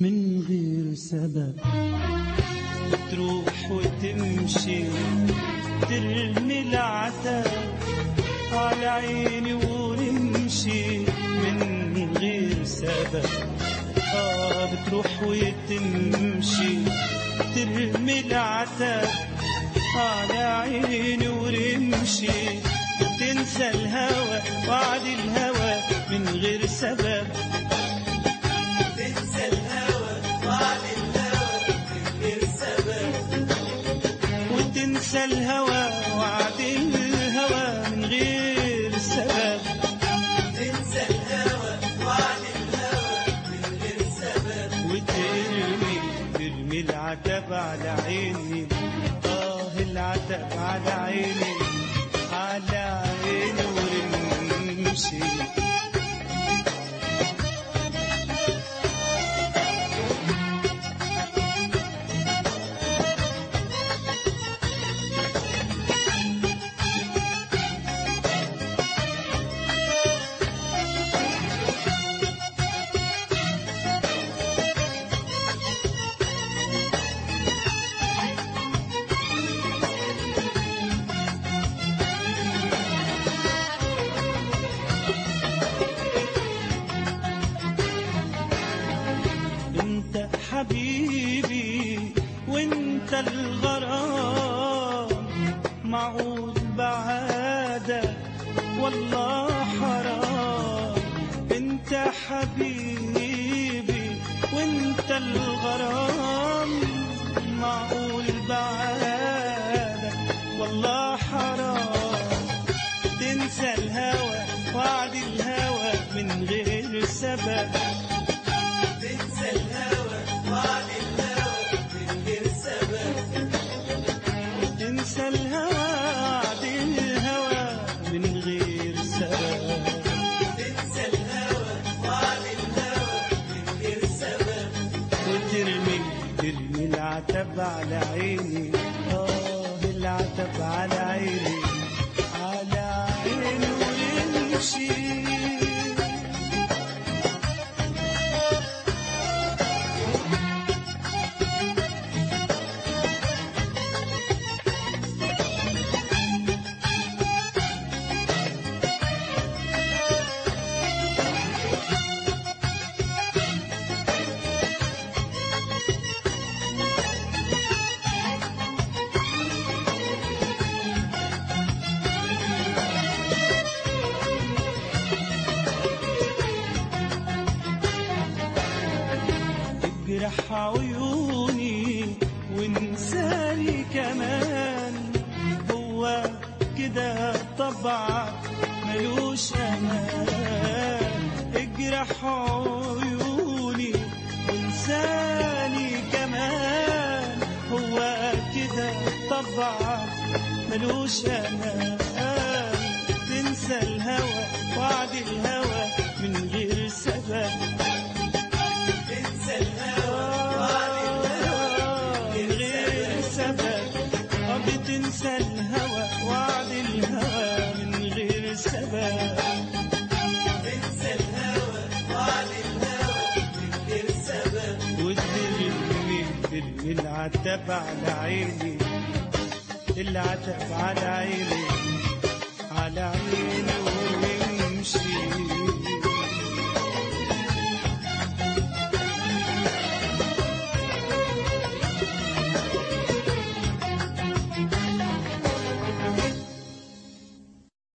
من غير سبب تروح وتمشي ترمي العتاب على عيني ونمشي من غير سبب آه بتروح وتمشي ترمي العتاب على عيني ورمشي تنسى الهوى وعد الهوى من غير سبب تنسى الهوى وعد الهوى من غير سبب وتنسى الهوى وعد الهوى من غير سبب تنسى الهوى وعد الهوى من غير سبب وترمي ترمي العتب على عيني اه العتب على عيني على عيني ورمشي انت حبيبي وانت الغرام معقول بعادك والله حرام انت حبيبي وانت الغرام معقول بعادك والله حرام تنسى الهوى وعد الهوى من غير سبب تنسى الهوى وعد الهوى من غير سبب تنسى الهوى وعد الهوى من غير سبب تنسى الهوى وعد الهوى من غير سبب وترمي ترمي العتب على عيني اه العتب على عيني على عيني ويمشي اجرح عيوني وانساني كمان هو كده طبعك ملوش امان اجرح عيوني وانساني كمان هو كده طبعك ملوش امان تنسى الهوى وعد الهوى من غير سبب تنسى الهوى وعد الهوى من غير سبب آه بتنسى الهوى وعد الهوى من غير سبب تنسى الهوى وعد الهوى من غير سبب وترمي ترمي العتب على عيني العتب على عيني على عيني ويمشي